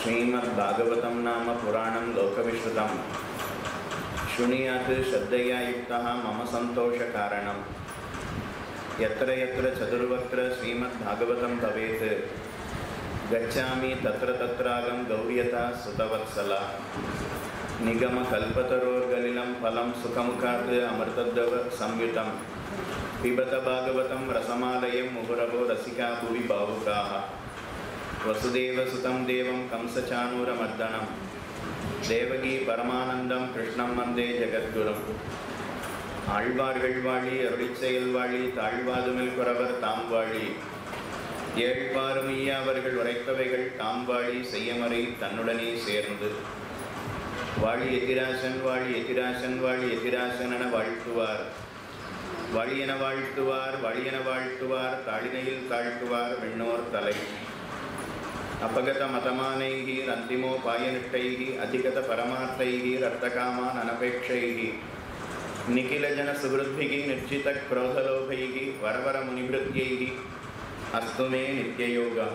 श्रीमद्भागवतं नाम पुराणं लोकविश्रुतं शृणुयात् श्रद्धया युक्तः मम सन्तोषकारणं यत्र यत्र चतुर्वक्त्र श्रीमद्भागवतं भवेत् गच्छामि तत्र तत्रागं गौर्यता सुतवत्सला निगमकल्पतरोर्गलिलं फलं सुखमुखात् अमृतद्रव संयुतं पिबत भागवतं रसमालयं मुहुरवो रसिका भुवि भावुकाः वसुदेवसुतं देवं कंसचाणूरमर्दनं தேவகி பரமானந்தம் கிருஷ்ணம் வந்தே ஜெகத்குரும் ஆழ்வார்கள் வாழி அருளிச் செயல் வாழி தாழ்வாதுமில் குறவர் தாம் வாழி ஏழ்பாறுமைய அவர்கள் உரைத்தவைகள் தாம் வாழி செய்யமறை தன்னுடனே சேர்ந்து வாழி எதிராசன் வாழி எதிராசன் வாழி எதிராசன் என வாழ்த்துவார் வழியென வாழ்த்துவார் வழியென வாழ்த்துவார் தாழினையில் தாழ்த்துவார் விண்ணோர் தலை अपगत मतमानैः रन्तिमोपायनिष्ठैः अधिगत परमार्थैः रक्तकामान् अनपेक्षैः निखिलजनसुहृद्भिः निर्जितक्रोधलोभैः वरवरमुनिभृत्यैः अस्तु मे नित्ययोगः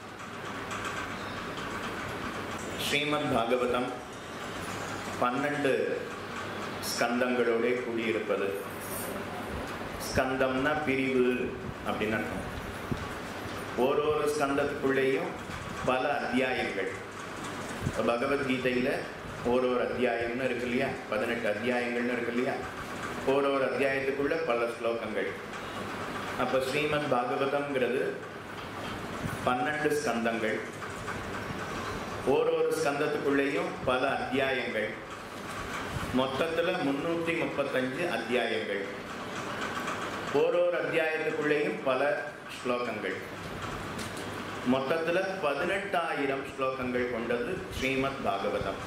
ஸ்ரீமத் பன்னெண்டு ஸ்கந்தங்களோட கூடியிருப்பது ஸ்கந்தம்னா பிரிவு அப்படின்னு அர்த்தம் ஒரு ஒரு ஸ்கந்தத்துக்குள்ளேயும் பல அத்தியாயங்கள் இப்போ பகவத்கீதையில் ஒரு ஒரு அத்தியாயம்னு இருக்கு இல்லையா பதினெட்டு அத்தியாயங்கள்னு இருக்கு இல்லையா ஒரு ஒரு அத்தியாயத்துக்குள்ள பல ஸ்லோகங்கள் அப்போ ஸ்ரீமத் பாகவதம்ங்கிறது பன்னெண்டு ஸ்கந்தங்கள் ஒரு ஒரு ஸ்கந்தத்துக்குள்ளேயும் பல அத்தியாயங்கள் மொத்தத்தில் முன்னூற்றி முப்பத்தஞ்சு அத்தியாயங்கள் ஒரு ஒரு அத்தியாயத்துக்குள்ளேயும் பல ஸ்லோகங்கள் மொத்தத்தில் பதினெட்டாயிரம் ஸ்லோகங்கள் கொண்டது ஸ்ரீமத் பாகவதம்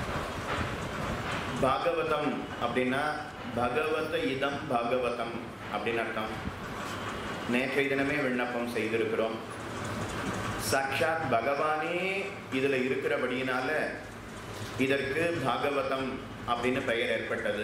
பாகவதம் அப்படின்னா பகவத இதம் பாகவதம் அப்படின்னு அர்த்தம் நேற்றைய தினமே விண்ணப்பம் செய்திருக்கிறோம் சாட்சாத் பகவானே இதில் இருக்கிறபடியினால இதற்கு பாகவதம் அப்படின்னு பெயர் ஏற்பட்டது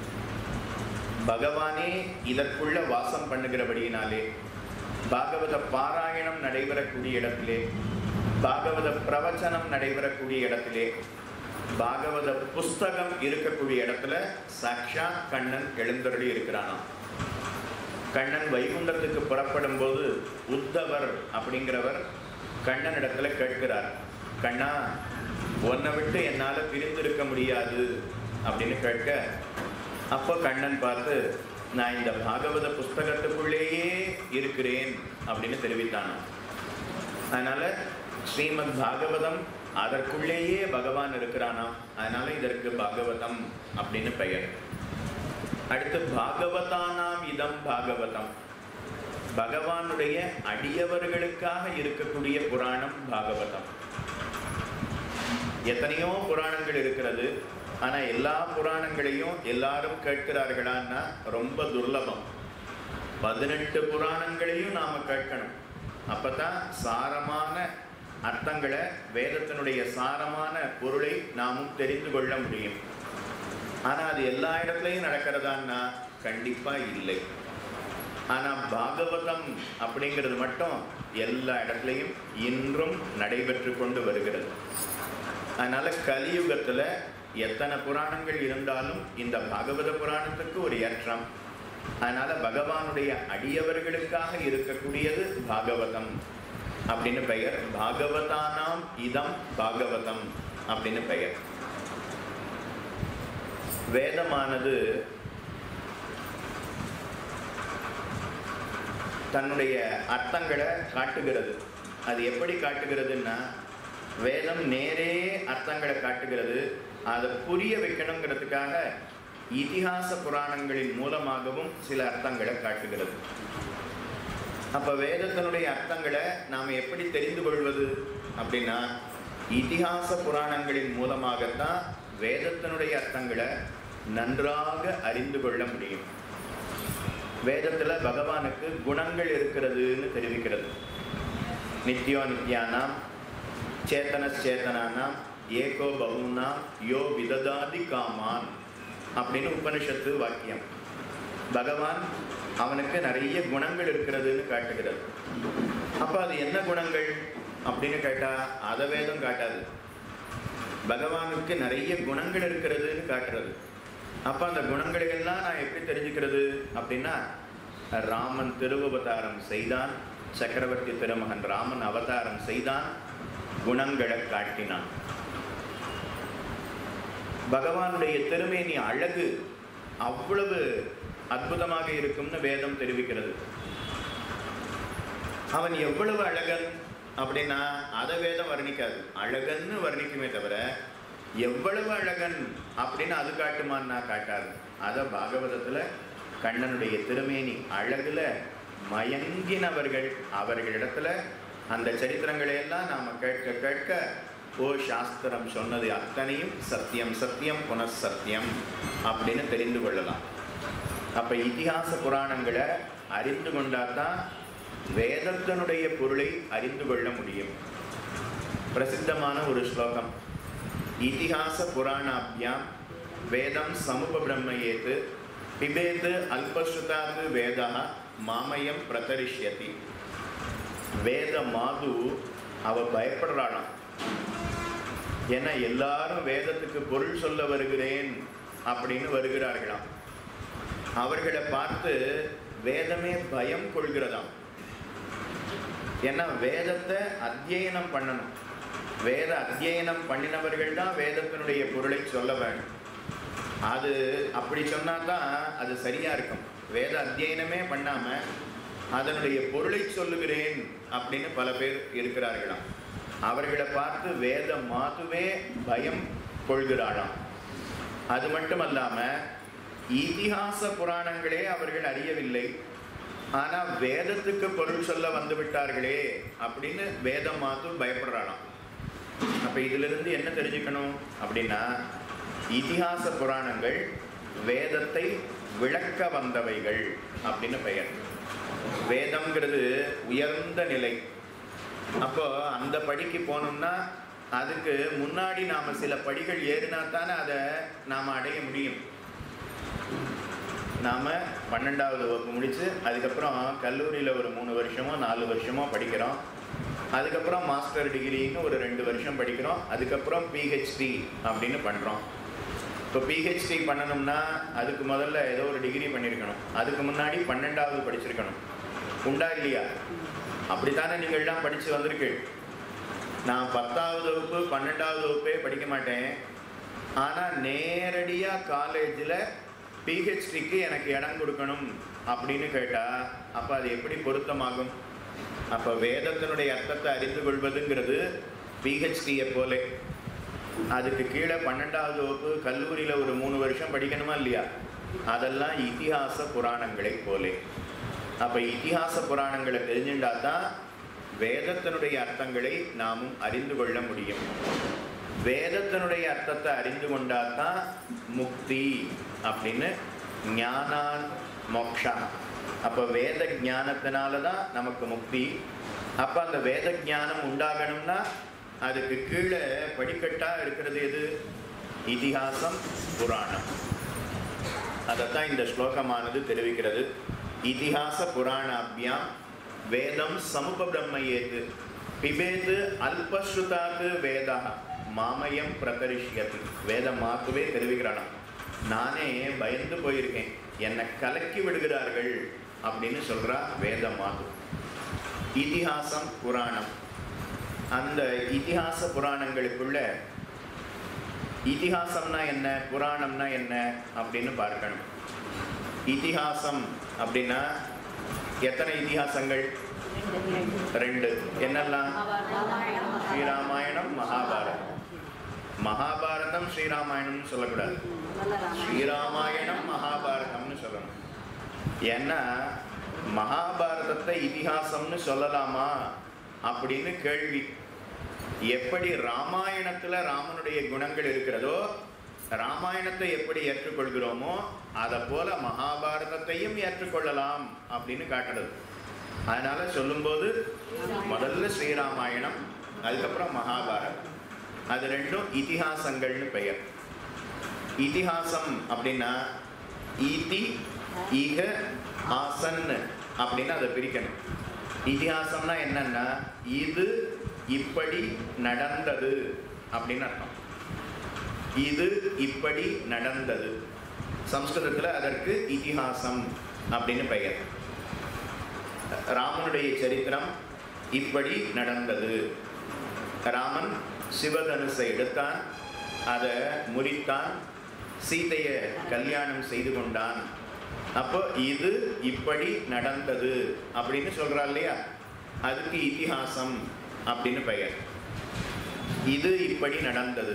பகவானே இதற்குள்ள வாசம் பண்ணுகிறபடியினாலே பாகவத பாராயணம் நடைபெறக்கூடிய இடத்திலே பாகவத பிரவச்சனம் நடைபெறக்கூடிய இடத்திலே பாகவத புஸ்தகம் இருக்கக்கூடிய இடத்துல சாக்ஷா கண்ணன் எழுந்தருளி இருக்கிறானாம் கண்ணன் வைகுண்டத்துக்கு புறப்படும் போது உத்தவர் அப்படிங்கிறவர் கண்ணன் இடத்துல கேட்கிறார் கண்ணா உன்னை விட்டு என்னால் பிரிந்திருக்க முடியாது அப்படின்னு கேட்க அப்போ கண்ணன் பார்த்து நான் இந்த பாகவத புஸ்தகத்துக்குள்ளேயே இருக்கிறேன் அப்படின்னு தெரிவித்தானோ அதனால ஸ்ரீமத் பாகவதம் அதற்குள்ளேயே பகவான் இருக்கிறானாம் அதனால இதற்கு பாகவதம் அப்படின்னு பெயர் அடுத்து பாகவதானாம் இதம் பாகவதம் பகவானுடைய அடியவர்களுக்காக இருக்கக்கூடிய புராணம் பாகவதம் எத்தனையோ புராணங்கள் இருக்கிறது ஆனால் எல்லா புராணங்களையும் எல்லாரும் கேட்கிறார்களான்னா ரொம்ப துர்லபம் பதினெட்டு புராணங்களையும் நாம் கேட்கணும் அப்போ தான் சாரமான அர்த்தங்களை வேதத்தினுடைய சாரமான பொருளை நாமும் தெரிந்து கொள்ள முடியும் ஆனால் அது எல்லா இடத்துலையும் நடக்கிறதான்னா கண்டிப்பாக இல்லை ஆனால் பாகவதம் அப்படிங்கிறது மட்டும் எல்லா இடத்துலையும் இன்றும் நடைபெற்று கொண்டு வருகிறது அதனால் கலியுகத்தில் எத்தனை புராணங்கள் இருந்தாலும் இந்த பாகவத புராணத்துக்கு ஒரு ஏற்றம் அதனால பகவானுடைய அடியவர்களுக்காக இருக்கக்கூடியது பாகவதம் அப்படின்னு பெயர் பாகவதானாம் இதம் பாகவதம் அப்படின்னு பெயர் வேதமானது தன்னுடைய அர்த்தங்களை காட்டுகிறது அது எப்படி காட்டுகிறதுன்னா வேதம் நேரே அர்த்தங்களை காட்டுகிறது அதை புரிய வைக்கணுங்கிறதுக்காக இதிகாச புராணங்களின் மூலமாகவும் சில அர்த்தங்களை காட்டுகிறது அப்போ வேதத்தினுடைய அர்த்தங்களை நாம் எப்படி தெரிந்து கொள்வது அப்படின்னா இதிகாச புராணங்களின் மூலமாகத்தான் வேதத்தினுடைய அர்த்தங்களை நன்றாக அறிந்து கொள்ள முடியும் வேதத்தில் பகவானுக்கு குணங்கள் இருக்கிறதுன்னு தெரிவிக்கிறது நித்யோ நித்யானாம் சேத்தன சேத்தனானாம் ஏகோ பகுனா யோ விததாதி காமான் அப்படின்னு உபனிஷத்து வாக்கியம் பகவான் அவனுக்கு நிறைய குணங்கள் இருக்கிறதுன்னு காட்டுகிறது அப்போ அது என்ன குணங்கள் அப்படின்னு கேட்டால் அதை வேதம் காட்டாது பகவானுக்கு நிறைய குணங்கள் இருக்கிறதுன்னு காட்டுறது அப்ப அந்த குணங்களை எல்லாம் நான் எப்படி தெரிஞ்சுக்கிறது அப்படின்னா ராமன் திருவவதாரம் செய்தான் சக்கரவர்த்தி திருமகன் ராமன் அவதாரம் செய்தான் குணங்களை காட்டினான் பகவானுடைய திருமேனி அழகு அவ்வளவு அற்புதமாக இருக்கும்னு வேதம் தெரிவிக்கிறது அவன் எவ்வளவு அழகன் அப்படின்னா அதை வேதம் வர்ணிக்காது அழகன்னு வர்ணிக்குமே தவிர எவ்வளவு அழகன் அப்படின்னு அது காட்டுமான்னா காட்டாது அதை பாகவதத்துல கண்ணனுடைய திருமேனி அழகுல மயங்கினவர்கள் அவர்களிடத்துல அந்த சரித்திரங்களை எல்லாம் நாம கேட்க கேட்க ஓ சாஸ்திரம் சொன்னது அத்தனையும் சத்தியம் சத்தியம் புனசத்தியம் அப்படின்னு தெரிந்து கொள்ளலாம் அப்ப இதிகாச புராணங்களை அறிந்து கொண்டாதான் வேதத்தினுடைய பொருளை அறிந்து கொள்ள முடியும் பிரசித்தமான ஒரு ஸ்லோகம் இதிகாச புராணாபியாம் வேதம் சமுப பிரம்மயேத்து பிபேத்து அல்பஸ்ருதாத்து வேதா மாமயம் பிரதரிஷ்யதி வேத மாது அவ பயப்படுறாளாம் ஏன்னா எல்லாரும் வேதத்துக்கு பொருள் சொல்ல வருகிறேன் அப்படின்னு வருகிறார்களாம் அவர்களை பார்த்து வேதமே பயம் கொள்கிறதாம் ஏன்னா வேதத்தை அத்தியனம் பண்ணணும் வேத அத்தியனம் பண்ணினவர்கள் தான் வேதத்தினுடைய பொருளை சொல்ல வேண்டும் அது அப்படி சொன்னா தான் அது சரியா இருக்கும் வேத அத்தியனமே பண்ணாம அதனுடைய பொருளை சொல்லுகிறேன் அப்படின்னு பல பேர் இருக்கிறார்களாம் அவர்களை பார்த்து வேத மாதுவே பயம் கொள்கிறாளாம் அது மட்டுமல்லாம இதிகாச புராணங்களே அவர்கள் அறியவில்லை ஆனா வேதத்துக்கு பொருள் சொல்ல வந்து விட்டார்களே அப்படின்னு வேதம் மாத்து பயப்படுறாளாம் அப்ப இதுல இருந்து என்ன தெரிஞ்சுக்கணும் அப்படின்னா இதிகாச புராணங்கள் வேதத்தை விளக்க வந்தவைகள் அப்படின்னு பெயர் வேதம்ங்கிறது உயர்ந்த நிலை அப்போ அந்த படிக்கு போனோம்னா அதுக்கு முன்னாடி நாம சில படிகள் ஏறினா தானே அதை நாம அடைய முடியும் நாம பன்னெண்டாவது வகுப்பு முடிச்சு அதுக்கப்புறம் கல்லூரியில் ஒரு மூணு வருஷமோ நாலு வருஷமோ படிக்கிறோம் அதுக்கப்புறம் மாஸ்டர் டிகிரின்னு ஒரு ரெண்டு வருஷம் படிக்கிறோம் அதுக்கப்புறம் பிஹெச்டி அப்படின்னு பண்ணுறோம் இப்போ பிஹெச்டி பண்ணணும்னா அதுக்கு முதல்ல ஏதோ ஒரு டிகிரி பண்ணியிருக்கணும் அதுக்கு முன்னாடி பன்னெண்டாவது படிச்சிருக்கணும் உண்டா இல்லையா அப்படித்தானே நீங்கள்லாம் படித்து வந்திருக்கு நான் பத்தாவது வகுப்பு பன்னெண்டாவது வகுப்பே படிக்க மாட்டேன் ஆனால் நேரடியாக காலேஜில் பிஹெச்டிக்கு எனக்கு இடம் கொடுக்கணும் அப்படின்னு கேட்டால் அப்போ அது எப்படி பொருத்தமாகும் அப்போ வேதத்தினுடைய அர்த்தத்தை அறிந்து கொள்வதுங்கிறது பிஹெச்டியை போலே அதுக்கு கீழே பன்னெண்டாவது வகுப்பு கல்லூரியில் ஒரு மூணு வருஷம் படிக்கணுமா இல்லையா அதெல்லாம் இதிகாச புராணங்களை போலே அப்போ இதிகாச புராணங்களை தெரிஞ்சுட்டா தான் வேதத்தினுடைய அர்த்தங்களை நாமும் அறிந்து கொள்ள முடியும் வேதத்தினுடைய அர்த்தத்தை அறிந்து கொண்டாதான் முக்தி அப்படின்னு ஞானான் மோக்ஷா அப்போ வேத ஞானத்தினால தான் நமக்கு முக்தி அப்போ அந்த வேத ஞானம் உண்டாகணும்னா அதுக்கு கீழே படிக்கட்டா இருக்கிறது எது இதிகாசம் புராணம் அதைத்தான் இந்த ஸ்லோகமானது தெரிவிக்கிறது இதிகாச புராணாபியாம் வேதம் சமுப பிரம்மயேது பிபேது அல்பஸ்ருதாத்து வேதா மாமயம் பிரகரிஷ்யது வேத மாத்துவே தெரிவிக்கிறானாம் நானே பயந்து போயிருக்கேன் என்னை கலக்கி விடுகிறார்கள் அப்படின்னு சொல்றா வேத மாது இதிகாசம் புராணம் அந்த இதிகாச புராணங்களுக்குள்ள இதிகாசம்னா என்ன புராணம்னா என்ன அப்படின்னு பார்க்கணும் இதிகாசம் அப்படின்னா எத்தனை இதிகாசங்கள் ரெண்டு என்னெல்லாம் ஸ்ரீராமாயணம் மகாபாரதம் மகாபாரதம் ஸ்ரீராமாயணம்னு சொல்லக்கூடாது ஸ்ரீராமாயணம் மகாபாரதம்னு சொல்லணும் ஏன்னா மகாபாரதத்தை இதிகாசம்னு சொல்லலாமா அப்படின்னு கேள்வி எப்படி ராமாயணத்துல ராமனுடைய குணங்கள் இருக்கிறதோ ராமாயணத்தை எப்படி ஏற்றுக்கொள்கிறோமோ அதை போல மகாபாரதத்தையும் ஏற்றுக்கொள்ளலாம் அப்படின்னு காட்டுறது அதனால சொல்லும்போது முதல்ல ஸ்ரீராமாயணம் அதுக்கப்புறம் மகாபாரதம் அது ரெண்டும் இதிகாசங்கள்னு பெயர் இதிகாசம் அப்படின்னா ஈதி ஈக ஆசன் அப்படின்னு அதை பிரிக்கணும் இதிகாசம்னா என்னன்னா இது இப்படி நடந்தது அப்படின்னு அர்த்தம் இது இப்படி நடந்தது சம்ஸ்கிருதத்தில் அதற்கு இதிகாசம் அப்படின்னு பெயர் ராமனுடைய சரித்திரம் இப்படி நடந்தது ராமன் சிவதனுசை எடுத்தான் அதை முறித்தான் சீதையை கல்யாணம் செய்து கொண்டான் அப்போ இது இப்படி நடந்தது அப்படின்னு சொல்றா இல்லையா அதுக்கு இதிகாசம் அப்படின்னு பெயர் இது இப்படி நடந்தது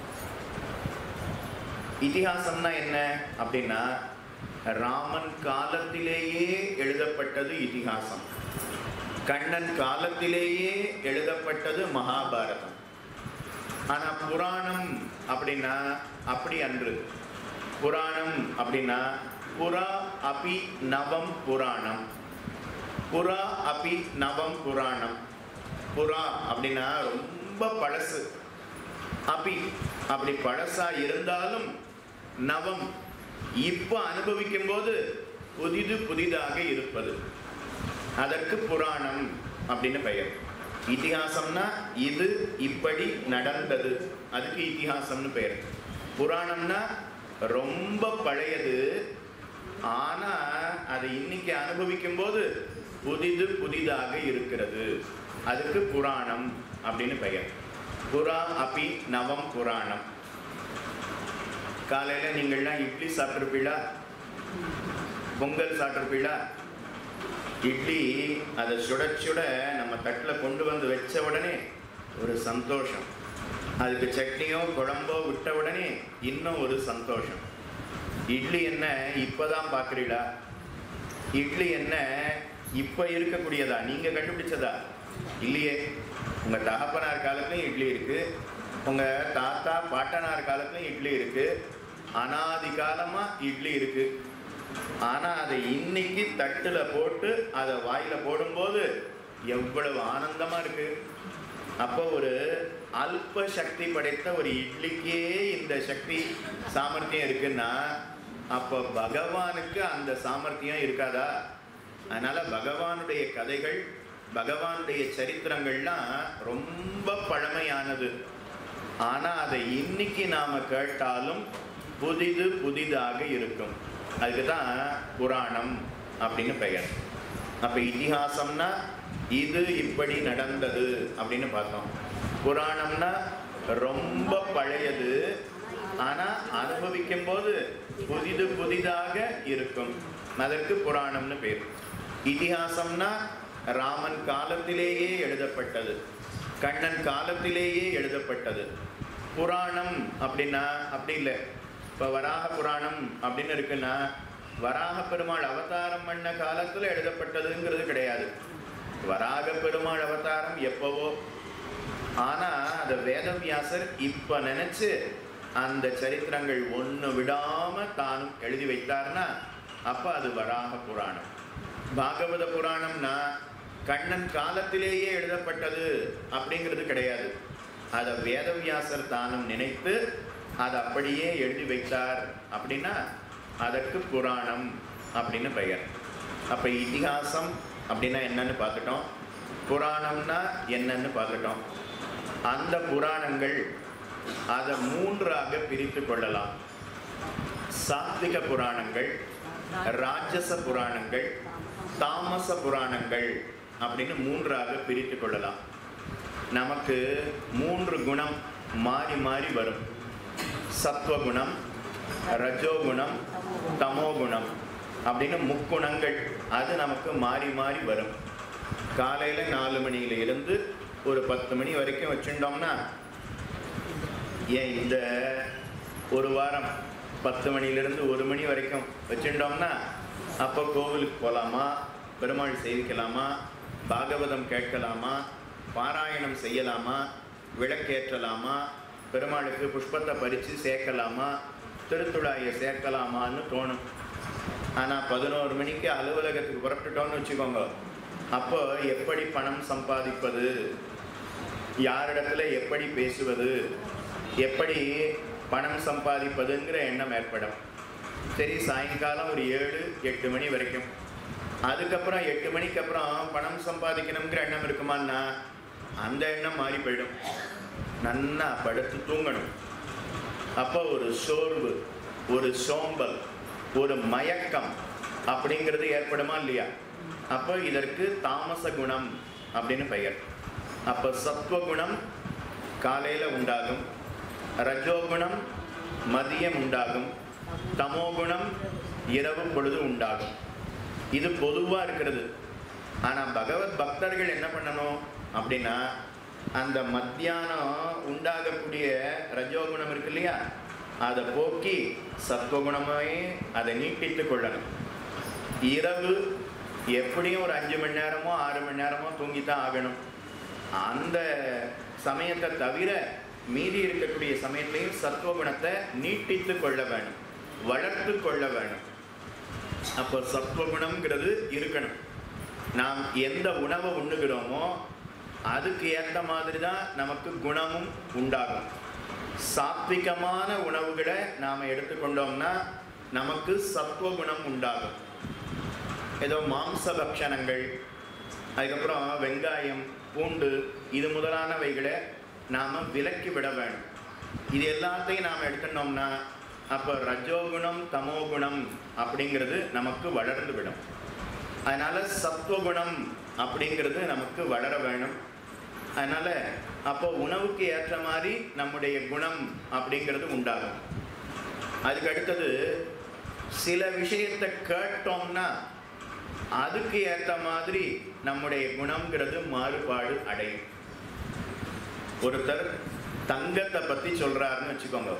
இதிகாசம்னா என்ன அப்படின்னா ராமன் காலத்திலேயே எழுதப்பட்டது இதிகாசம் கண்ணன் காலத்திலேயே எழுதப்பட்டது மகாபாரதம் ஆனா புராணம் அப்படின்னா அப்படி அன்று புராணம் அப்படின்னா புறா அபி நவம் புராணம் புறா அபி நவம் புராணம் புறா அப்படின்னா ரொம்ப பழசு அபி அப்படி பழசா இருந்தாலும் நவம் இப்ப அனுபவிக்கும் போது புதிது புதிதாக இருப்பது அதற்கு புராணம் அப்படின்னு பெயர் இதிகாசம்னா இது இப்படி நடந்தது அதுக்கு இதிகாசம்னு பெயர் புராணம்னா ரொம்ப பழையது ஆனா அதை இன்னைக்கு அனுபவிக்கும் போது புதிது புதிதாக இருக்கிறது அதுக்கு புராணம் அப்படின்னு பெயர் புறா அபி நவம் புராணம் காலையில நீங்கள்லாம் இட்லி சாப்பிட்ருப்பீங்களா பொங்கல் சாப்பிட்ருப்பீங்களா இட்லி அதை சுட சுட நம்ம தட்டில் கொண்டு வந்து வச்ச உடனே ஒரு சந்தோஷம் அதுக்கு சட்னியோ குழம்போ விட்ட உடனே இன்னும் ஒரு சந்தோஷம் இட்லி என்ன இப்பதான் பார்க்குறீங்களா இட்லி என்ன இப்போ இருக்கக்கூடியதா நீங்க கண்டுபிடிச்சதா இல்லையே உங்க தகப்பனார் காலத்துலயும் இட்லி இருக்கு உங்க தாத்தா பாட்டனார் காலத்துலயும் இட்லி இருக்கு அனாதி காலமா இட்லி இருக்கு ஆனா அதை இன்னைக்கு தட்டுல போட்டு அதை வாயில போடும்போது எவ்வளவு ஆனந்தமா இருக்கு அப்போ ஒரு அல்ப சக்தி படைத்த ஒரு இட்லிக்கே இந்த சக்தி சாமர்த்தியம் இருக்குன்னா அப்போ பகவானுக்கு அந்த சாமர்த்தியம் இருக்காதா அதனால பகவானுடைய கதைகள் பகவானுடைய சரித்திரங்கள்லாம் ரொம்ப பழமையானது ஆனா அதை இன்னைக்கு நாம கேட்டாலும் புதிது புதிதாக இருக்கும் அதுக்கு தான் புராணம் அப்படின்னு பெயர் அப்ப இதிகாசம்னா இது இப்படி நடந்தது அப்படின்னு பார்த்தோம் புராணம்னா ரொம்ப பழையது ஆனா அனுபவிக்கும் போது புதிது புதிதாக இருக்கும் அதற்கு புராணம்னு பேர் இதிகாசம்னா ராமன் காலத்திலேயே எழுதப்பட்டது கண்ணன் காலத்திலேயே எழுதப்பட்டது புராணம் அப்படின்னா அப்படி இல்லை இப்போ வராக புராணம் அப்படின்னு இருக்குன்னா வராக பெருமாள் அவதாரம் பண்ண காலத்துல எழுதப்பட்டதுங்கிறது கிடையாது வராக பெருமாள் அவதாரம் எப்பவோ ஆனா அந்த வேதவியாசர் இப்ப நினைச்சு அந்த சரித்திரங்கள் ஒண்ணு விடாம தானும் எழுதி வைத்தார்னா அப்ப அது வராக புராணம் பாகவத புராணம்னா கண்ணன் காலத்திலேயே எழுதப்பட்டது அப்படிங்கிறது கிடையாது அதை வேதவியாசர் தானும் நினைத்து அதை அப்படியே எழுதி வைத்தார் அப்படின்னா அதற்கு புராணம் அப்படின்னு பெயர் அப்ப இதிகாசம் அப்படின்னா என்னன்னு பார்த்துட்டோம் புராணம்னா என்னன்னு பார்த்துட்டோம் அந்த புராணங்கள் அதை மூன்றாக பிரித்து கொள்ளலாம் சாத்விக புராணங்கள் ராஜச புராணங்கள் தாமச புராணங்கள் அப்படின்னு மூன்றாக பிரித்து கொள்ளலாம் நமக்கு மூன்று குணம் மாறி மாறி வரும் சத்வகுணம் ரஜோகுணம் தமோகுணம் அப்படின்னு முக்குணங்கள் அது நமக்கு மாறி மாறி வரும் காலையில் நாலு மணியில இருந்து ஒரு பத்து மணி வரைக்கும் வச்சுட்டோம்னா ஏன் இந்த ஒரு வாரம் பத்து மணியிலிருந்து ஒரு மணி வரைக்கும் வச்சுட்டோம்னா அப்போ கோவிலுக்கு போகலாமா பெருமாள் சேவிக்கலாமா பாகவதம் கேட்கலாமா பாராயணம் செய்யலாமா விளக்கேற்றலாமா பெருமாளுக்கு புஷ்பத்தை பறித்து சேர்க்கலாமா திருத்துழாயை சேர்க்கலாமான்னு தோணும் ஆனால் பதினோரு மணிக்கு அலுவலகத்துக்கு புறப்பட்டுட்டோம்னு வச்சுக்கோங்க அப்போ எப்படி பணம் சம்பாதிப்பது யாரிடத்துல எப்படி பேசுவது எப்படி பணம் சம்பாதிப்பதுங்கிற எண்ணம் ஏற்படும் சரி சாயங்காலம் ஒரு ஏழு எட்டு மணி வரைக்கும் அதுக்கப்புறம் எட்டு மணிக்கு அப்புறம் பணம் சம்பாதிக்கணுங்கிற எண்ணம் இருக்குமான்னா அந்த எண்ணம் மாறி போயிடும் நன்னா படுத்து தூங்கணும் அப்போ ஒரு சோர்வு ஒரு சோம்பல் ஒரு மயக்கம் அப்படிங்கிறது ஏற்படுமா இல்லையா அப்போ இதற்கு தாமச குணம் அப்படின்னு பெயர் அப்போ சத்வகுணம் காலையில் உண்டாகும் ரஜோகுணம் மதியம் உண்டாகும் தமோகுணம் இரவு பொழுது உண்டாகும் இது பொதுவாக இருக்கிறது ஆனால் பகவத் பக்தர்கள் என்ன பண்ணணும் அப்படின்னா அந்த மத்தியானம் உண்டாகக்கூடிய ரஜோகுணம் இருக்கு இல்லையா அதை போக்கி சத்வகுணமே அதை நீட்டித்து கொள்ளணும் இரவு எப்படியும் ஒரு அஞ்சு மணி நேரமோ ஆறு மணி நேரமோ தூங்கித்தான் ஆகணும் அந்த சமயத்தை தவிர மீதி இருக்கக்கூடிய சமயத்தையும் சத்வகுணத்தை நீட்டித்து கொள்ள வேணும் வளர்த்து கொள்ள வேணும் அப்போ சத்வகுணம்ங்கிறது இருக்கணும் நாம் எந்த உணவை உண்ணுகிறோமோ அதுக்கு ஏற்ற மாதிரி தான் நமக்கு குணமும் உண்டாகும் சாத்விகமான உணவுகளை நாம் எடுத்துக்கொண்டோம்னா நமக்கு சத்வகுணம் உண்டாகும் ஏதோ மாம்ச பக்ஷணங்கள் அதுக்கப்புறம் வெங்காயம் பூண்டு இது முதலானவைகளை நாம் விலக்கி விட வேணும் இது எல்லாத்தையும் நாம் எடுத்துட்டோம்னா அப்போ ரஜோகுணம் தமோகுணம் அப்படிங்கிறது நமக்கு வளர்ந்து விடும் அதனால சத்துவகுணம் அப்படிங்கிறது நமக்கு வளர வேணும் அதனால அப்போ உணவுக்கு ஏற்ற மாதிரி நம்முடைய குணம் அப்படிங்கிறது உண்டாகும் அதுக்கு அடுத்தது சில விஷயத்தை கேட்டோம்னா அதுக்கு ஏற்ற மாதிரி நம்முடைய குணம்ங்கிறது மாறுபாடு அடையும் ஒருத்தர் தங்கத்தை பத்தி சொல்றாருன்னு வச்சுக்கோங்க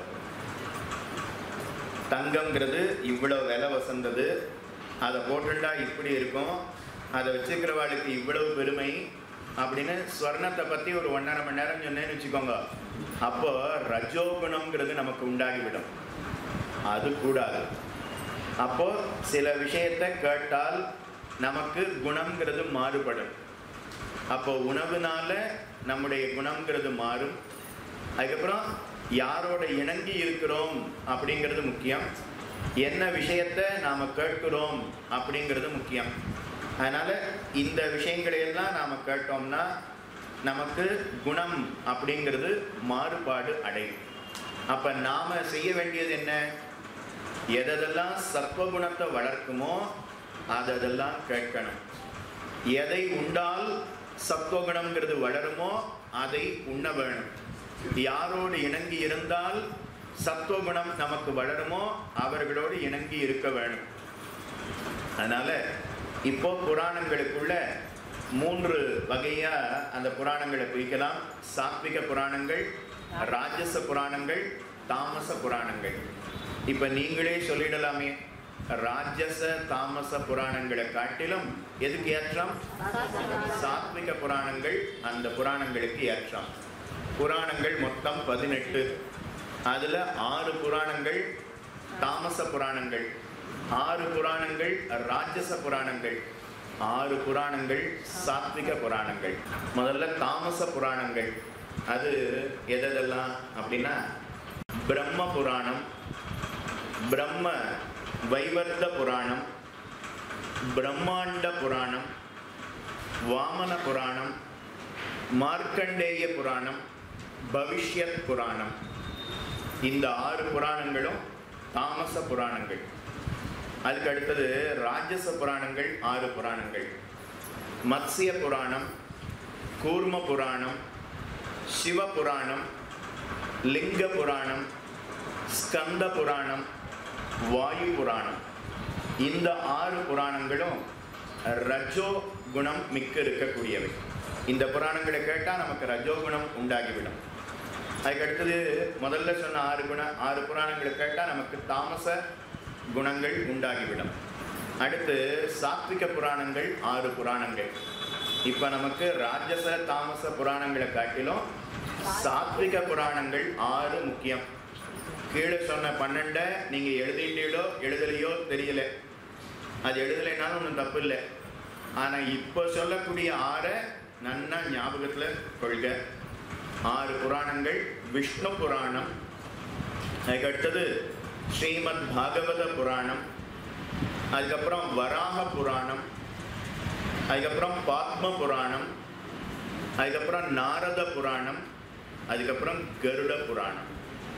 தங்கம்ங்கிறது இவ்வளவு விலை வசந்தது அதை போட்டுண்டா இப்படி இருக்கும் அதை வச்சுக்கிறவாளுக்கு இவ்வளவு பெருமை அப்படின்னு ஸ்வர்ணத்தை பத்தி ஒரு ஒன்றரை மணி நேரம் சொன்னேன்னு வச்சுக்கோங்க அப்போ ரஜோகுணம்ங்கிறது நமக்கு உண்டாகிவிடும் அது கூடாது அப்போ சில விஷயத்தை கேட்டால் நமக்கு குணம்ங்கிறது மாறுபடும் அப்போ உணவுனால நம்முடைய குணம்ங்கிறது மாறும் அதுக்கப்புறம் யாரோட இணங்கி இருக்கிறோம் அப்படிங்கிறது முக்கியம் என்ன விஷயத்தை நாம் கேட்கிறோம் அப்படிங்கிறது முக்கியம் அதனால் இந்த விஷயங்களை எல்லாம் நாம் கேட்டோம்னா நமக்கு குணம் அப்படிங்கிறது மாறுபாடு அடையும் அப்போ நாம் செய்ய வேண்டியது என்ன எதெல்லாம் சர்வகுணத்தை வளர்க்குமோ அதெல்லாம் கேட்கணும் எதை உண்டால் சத்வகுணம்ங்கிறது வளருமோ அதை உண்ண வேணும் யாரோடு இணங்கி இருந்தால் சத்வகுணம் நமக்கு வளருமோ அவர்களோடு இணங்கி இருக்க வேணும் அதனால இப்போ புராணங்களுக்குள்ள மூன்று வகையா அந்த புராணங்களை பிரிக்கலாம் சாத்விக புராணங்கள் ராஜச புராணங்கள் தாமச புராணங்கள் இப்ப நீங்களே சொல்லிடலாமே ராஜச தாமச புராணங்களை காட்டிலும் எதுக்கு ஏற்றம் சாத்விக புராணங்கள் அந்த புராணங்களுக்கு ஏற்றம் புராணங்கள் மொத்தம் பதினெட்டு அதுல ஆறு புராணங்கள் தாமச புராணங்கள் ஆறு புராணங்கள் ராஜச புராணங்கள் ஆறு புராணங்கள் சாத்விக புராணங்கள் முதல்ல தாமச புராணங்கள் அது எதெல்லாம் அப்படின்னா பிரம்ம புராணம் பிரம்ம வைவர்த்த புராணம் பிரம்மாண்ட புராணம் வாமன புராணம் மார்க்கண்டேய புராணம் பவிஷ்யத் புராணம் இந்த ஆறு புராணங்களும் தாமச புராணங்கள் அதுக்கு அடுத்தது ராஜச புராணங்கள் ஆறு புராணங்கள் மத்ஸ்ய புராணம் கூர்ம புராணம் சிவ புராணம் லிங்க புராணம் ஸ்கந்த புராணம் வாயு புராணம் இந்த ஆறு புராணங்களும் ரஜோ குணம் மிக்க இருக்கக்கூடியவை இந்த புராணங்களை கேட்டால் நமக்கு ரஜோ குணம் உண்டாகிவிடும் அதுக்கு அடுத்தது முதல்ல சொன்ன ஆறு குண ஆறு புராணங்களை கேட்டால் நமக்கு தாமச குணங்கள் உண்டாகிவிடும் அடுத்து சாத்விக புராணங்கள் ஆறு புராணங்கள் இப்போ நமக்கு ராஜச தாமச புராணங்களை காட்டிலும் சாத்விக புராணங்கள் ஆறு முக்கியம் கீழே சொன்ன பன்னெண்டை நீங்கள் எழுதிட்டீங்களோ எழுதலையோ தெரியல அது எழுதலைனாலும் ஒன்றும் தப்பு இல்லை ஆனால் இப்போ சொல்லக்கூடிய ஆறை நன்னா ஞாபகத்தில் கொள்க ஆறு புராணங்கள் விஷ்ணு புராணம் அதுக்கு அடுத்தது ஸ்ரீமத் பாகவத புராணம் அதுக்கப்புறம் வராக புராணம் அதுக்கப்புறம் பாத்ம புராணம் அதுக்கப்புறம் நாரத புராணம் அதுக்கப்புறம் கருட புராணம்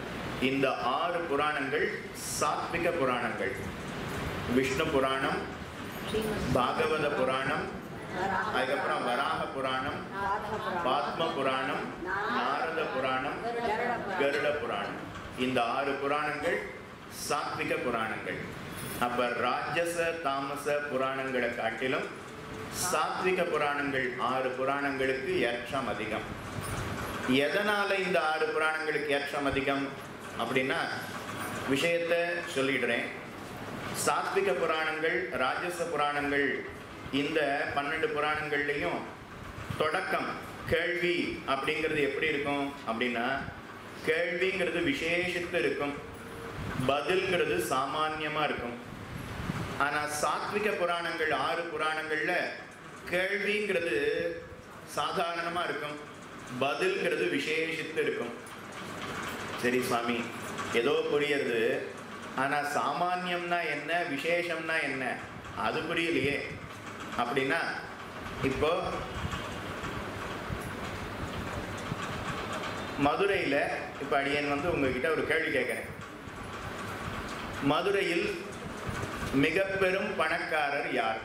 இந்த ஆறு புராணங்கள் சாத்விக புராணங்கள் விஷ்ணு புராணம் பாகவத புராணம் அதுக்கப்புறம் வராக புராணம் பாத்ம புராணம் நாரத புராணம் கருட புராணம் இந்த ஆறு புராணங்கள் சாத்விக புராணங்கள் அப்ப ராஜச தாமச புராணங்களை காட்டிலும் சாத்விக புராணங்கள் ஆறு புராணங்களுக்கு ஏற்றம் அதிகம் எதனால இந்த ஆறு புராணங்களுக்கு ஏற்றம் அதிகம் அப்படின்னா விஷயத்தை சொல்லிடுறேன் சாத்விக புராணங்கள் ராஜச புராணங்கள் இந்த பன்னெண்டு புராணங்கள்லையும் தொடக்கம் கேள்வி அப்படிங்கிறது எப்படி இருக்கும் அப்படின்னா கேள்விங்கிறது விசேஷித்து இருக்கும் பதில்ங்கிறது சாமான்யமா இருக்கும் ஆனா சாத்விக புராணங்கள் ஆறு புராணங்கள்ல கேள்விங்கிறது சாதாரணமா இருக்கும் பதில்ங்கிறது விசேஷித்து இருக்கும் சரி சுவாமி ஏதோ புரியுறது ஆனா சாமான்யம்னா என்ன விசேஷம்னா என்ன அது புரியலையே அப்படின்னா இப்போ மதுரையில் இப்போ அடியன் வந்து உங்ககிட்ட ஒரு கேள்வி கேட்குறேன் மதுரையில் மிக பெரும் பணக்காரர் யார்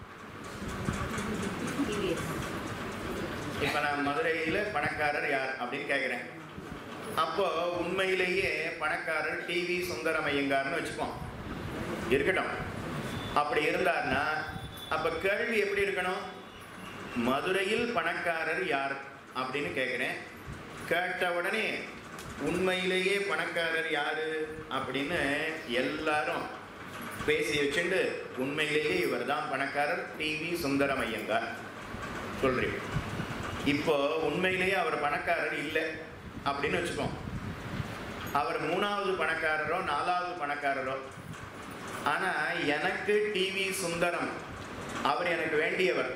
இப்போ நான் மதுரையில் பணக்காரர் யார் அப்படின்னு கேட்குறேன் அப்போ உண்மையிலேயே பணக்காரர் டிவி சுந்தரம் ஐயங்கார்னு வச்சுப்போம் இருக்கட்டும் அப்படி இருந்தார்னா அப்ப கேள்வி எப்படி இருக்கணும் மதுரையில் பணக்காரர் யார் அப்படின்னு கேட்குறேன் கேட்ட உடனே உண்மையிலேயே பணக்காரர் யாரு அப்படின்னு எல்லாரும் பேசி வச்சுண்டு உண்மையிலேயே இவர் தான் பணக்காரர் டிவி சுந்தரம் ஐயங்கார் சொல்றீங்க இப்போ உண்மையிலேயே அவர் பணக்காரர் இல்லை அப்படின்னு வச்சுப்போம் அவர் மூணாவது பணக்காரரோ நாலாவது பணக்காரரோ ஆனா எனக்கு டிவி சுந்தரம் அவர் எனக்கு வேண்டியவர்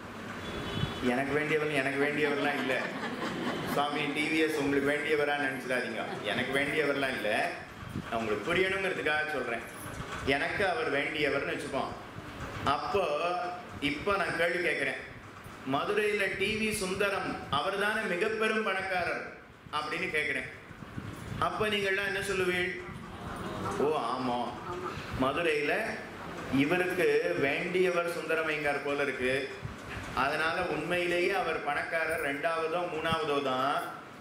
எனக்கு வேண்டியவர் எனக்கு வேண்டியவர்லாம் இல்லை சுவாமி டிவிஎஸ் உங்களுக்கு வேண்டியவரா நினச்சிடாதீங்க எனக்கு வேண்டியவர்லாம் இல்லை நான் உங்களுக்கு புரியணுங்கிறதுக்காக சொல்கிறேன் எனக்கு அவர் வேண்டியவர்னு வச்சுப்போம் அப்போ இப்போ நான் கேள்வி கேட்குறேன் மதுரையில் டிவி சுந்தரம் அவர் தானே மிக பெரும் பணக்காரர் அப்படின்னு கேட்குறேன் அப்போ நீங்கள்லாம் என்ன சொல்லுவீள் ஓ ஆமாம் மதுரையில் இவருக்கு வேண்டியவர் சுந்தரமைங்கார் போல இருக்கு அதனால உண்மையிலேயே அவர் பணக்காரர் ரெண்டாவதோ மூணாவதோ தான்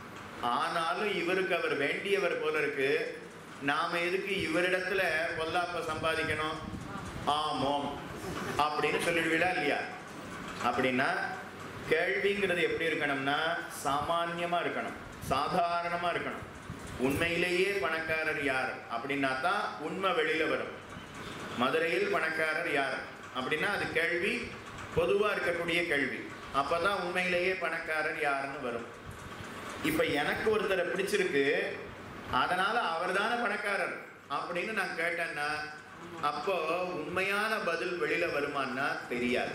ஆனாலும் இவருக்கு அவர் வேண்டியவர் போல இருக்கு நாம எதுக்கு இவரிடத்துல பொல்லாப்ப சம்பாதிக்கணும் ஆமோம் அப்படின்னு சொல்லிடுவீடா இல்லையா அப்படின்னா கேள்விங்கிறது எப்படி இருக்கணும்னா சாமான்யமா இருக்கணும் சாதாரணமா இருக்கணும் உண்மையிலேயே பணக்காரர் யார் அப்படின்னா தான் உண்மை வெளியில வரும் மதுரையில் பணக்காரர் யார் அப்படின்னா அது கேள்வி பொதுவாக இருக்கக்கூடிய கேள்வி அப்பதான் உண்மையிலேயே பணக்காரர் யாருன்னு வரும் இப்போ எனக்கு ஒருத்தரை பிடிச்சிருக்கு அதனால அவர் தானே பணக்காரர் அப்படின்னு நான் கேட்டேன்னா அப்போ உண்மையான பதில் வெளியில வருமான்னா தெரியாது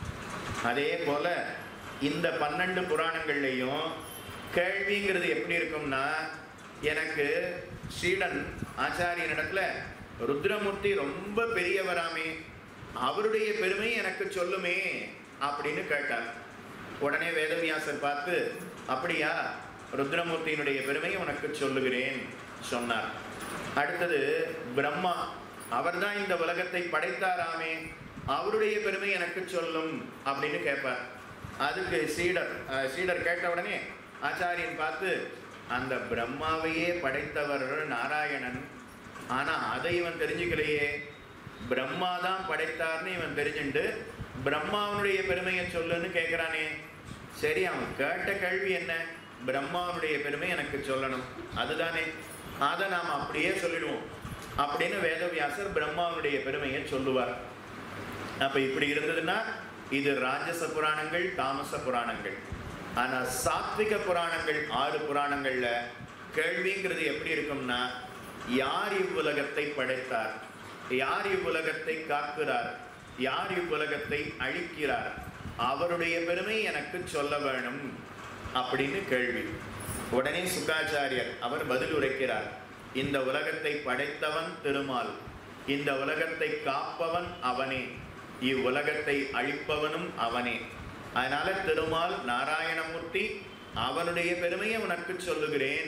அதே போல இந்த பன்னெண்டு புராணங்கள்லையும் கேள்விங்கிறது எப்படி இருக்கும்னா எனக்கு ஸ்ரீடன் ஆச்சாரியனிடத்துல ருத்ரமூர்த்தி ரொம்ப பெரியவராமே அவருடைய பெருமை எனக்கு சொல்லுமே அப்படின்னு கேட்டார் உடனே வேதவியாசர் பார்த்து அப்படியா ருத்ரமூர்த்தியினுடைய பெருமை உனக்கு சொல்லுகிறேன் சொன்னார் அடுத்தது பிரம்மா அவர்தான் இந்த உலகத்தை படைத்தாராமே அவருடைய பெருமை எனக்கு சொல்லும் அப்படின்னு கேட்பார் அதுக்கு சீடர் அஹ், சீடர் கேட்ட உடனே ஆச்சாரியன் பார்த்து அந்த பிரம்மாவையே படைத்தவர் நாராயணன் ஆனா அதை இவன் தெரிஞ்சுக்கலையே பிரம்மா தான் படைத்தார்னு இவன் தெரிஞ்சுண்டு பிரம்மாவனுடைய பெருமையை சொல்லுன்னு கேட்குறானே சரி அவன் கேட்ட கேள்வி என்ன பிரம்மாவனுடைய பெருமை எனக்கு சொல்லணும் அதுதானே அதை நாம் அப்படியே சொல்லிடுவோம் அப்படின்னு வேதவியாசர் பிரம்மாவனுடைய பெருமையை சொல்லுவார் அப்ப இப்படி இருந்ததுன்னா இது ராஜச புராணங்கள் தாமச புராணங்கள் ஆனா சாத்விக புராணங்கள் ஆறு புராணங்கள்ல கேள்விங்கிறது எப்படி இருக்கும்னா யார் இவ்வுலகத்தை படைத்தார் யார் இவ்வுலகத்தை காக்கிறார் யார் இவ்வுலகத்தை அழிக்கிறார் அவருடைய பெருமை எனக்கு சொல்ல வேணும் அப்படின்னு கேள்வி உடனே சுக்காச்சாரியர் அவர் பதில் உரைக்கிறார் இந்த உலகத்தை படைத்தவன் திருமால் இந்த உலகத்தை காப்பவன் அவனே இவ்வுலகத்தை அழிப்பவனும் அவனே அதனால திருமால் நாராயணமூர்த்தி அவனுடைய பெருமையை உனக்கு சொல்லுகிறேன்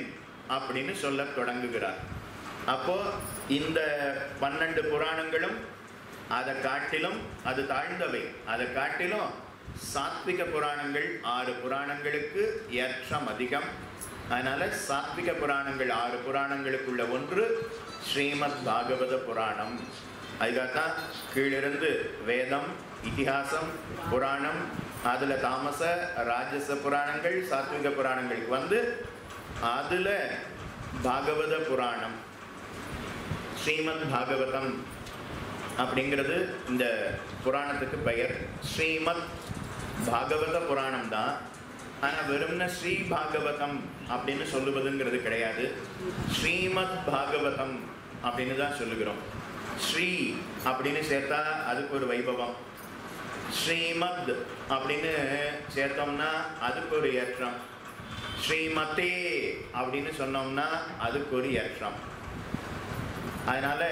அப்படின்னு சொல்ல தொடங்குகிறார் அப்போ இந்த பன்னெண்டு புராணங்களும் அதை காட்டிலும் அது தாழ்ந்தவை அதை காட்டிலும் சாத்விக புராணங்கள் ஆறு புராணங்களுக்கு ஏற்றம் அதிகம் அதனால சாத்விக புராணங்கள் ஆறு புராணங்களுக்குள்ள ஒன்று ஸ்ரீமத் பாகவத புராணம் அதுக்காகத்தான் கீழிருந்து வேதம் இதிகாசம் புராணம் அதுல தாமச ராஜச புராணங்கள் சாத்விக புராணங்களுக்கு வந்து அதுல பாகவத புராணம் ஸ்ரீமத் பாகவதம் அப்படிங்கிறது இந்த புராணத்துக்கு பெயர் ஸ்ரீமத் பாகவத புராணம் தான் ஆனால் வெறும்ன ஸ்ரீ பாகவதம் அப்படின்னு சொல்லுவதுங்கிறது கிடையாது ஸ்ரீமத் பாகவதம் அப்படின்னு தான் சொல்லுகிறோம் ஸ்ரீ அப்படின்னு சேர்த்தா அதுக்கு ஒரு வைபவம் ஸ்ரீமத் அப்படின்னு சேர்த்தோம்னா அதுக்கு ஒரு ஏற்றம் ஸ்ரீமதே அப்படின்னு சொன்னோம்னா அதுக்கு ஒரு ஏற்றம் அதனால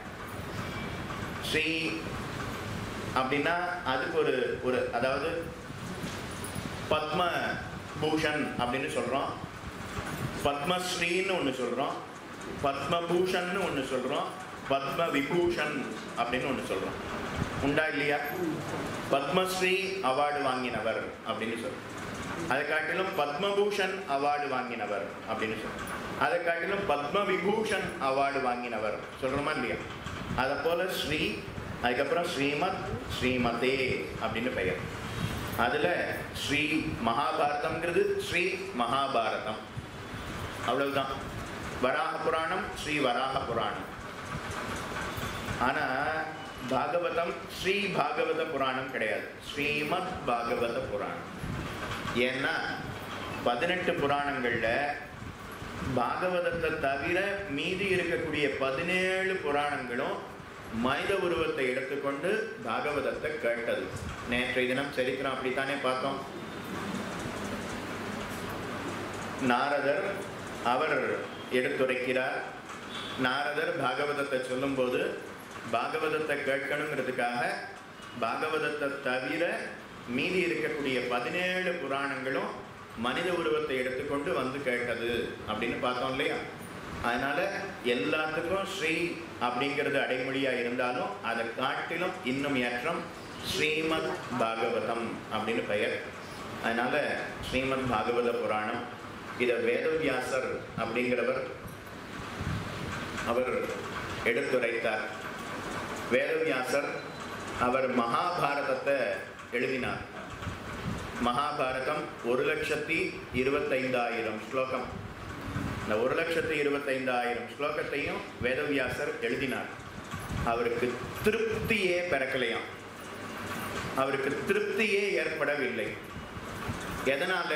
ஸ்ரீ அப்படின்னா அதுக்கு ஒரு ஒரு அதாவது பத்ம பூஷன் அப்படின்னு சொல்கிறோம் பத்மஸ்ரீன்னு ஒன்று சொல்கிறோம் பத்மபூஷன்னு ஒன்று சொல்கிறோம் பத்ம விபூஷன் அப்படின்னு ஒன்று சொல்கிறோம் உண்டா இல்லையா பத்மஸ்ரீ அவார்டு வாங்கினவர் அப்படின்னு சொல்கிறோம் அதை காட்டிலும் பத்மபூஷன் அவார்டு வாங்கினவர் அப்படின்னு சொல்கிறோம் அதை காட்டிலும் பத்ம விபூஷன் அவார்டு வாங்கினவர் சொல்கிறோமா இல்லையா அதை போல ஸ்ரீ அதுக்கப்புறம் ஸ்ரீமத் ஸ்ரீமதே அப்படின்னு பெயர் அதில் ஸ்ரீ மகாபாரதம்ங்கிறது ஸ்ரீ மகாபாரதம் அவ்வளவுதான் வராக புராணம் ஸ்ரீ வராக புராணம் ஆனால் பாகவதம் ஸ்ரீ பாகவத புராணம் கிடையாது ஸ்ரீமத் பாகவத புராணம் ஏன்னா பதினெட்டு புராணங்களில் பாகவதத்தை தவிர மீதி இருக்கக்கூடிய பதினேழு புராணங்களும் மனித உருவத்தை எடுத்துக்கொண்டு பாகவதத்தை கேட்டது நேற்றைய தினம் சரித்திரம் அப்படித்தானே பார்த்தோம் நாரதர் அவர் எடுத்துரைக்கிறார் நாரதர் பாகவதத்தை சொல்லும்போது பாகவதத்தை கேட்கணுங்கிறதுக்காக பாகவதத்தை தவிர மீதி இருக்கக்கூடிய பதினேழு புராணங்களும் மனித உருவத்தை எடுத்துக்கொண்டு வந்து கேட்டது அப்படின்னு பார்த்தோம் இல்லையா அதனால எல்லாத்துக்கும் ஸ்ரீ அப்படிங்கிறது அடைமொழியா இருந்தாலும் அதை காட்டிலும் இன்னும் ஏற்றம் ஸ்ரீமத் பாகவதம் அப்படின்னு பெயர் அதனால ஸ்ரீமத் பாகவத புராணம் இதை வேதவியாசர் அப்படிங்கிறவர் அவர் எடுத்துரைத்தார் வேதவியாசர் அவர் மகாபாரதத்தை எழுதினார் மகாபாரதம் ஒரு லட்சத்தி இருபத்தைந்தாயிரம் ஸ்லோகம் இந்த ஒரு லட்சத்தி இருபத்தைந்தாயிரம் ஸ்லோகத்தையும் வேதவியாசர் எழுதினார் அவருக்கு திருப்தியே பிறக்கலையாம் அவருக்கு திருப்தியே ஏற்படவில்லை எதனால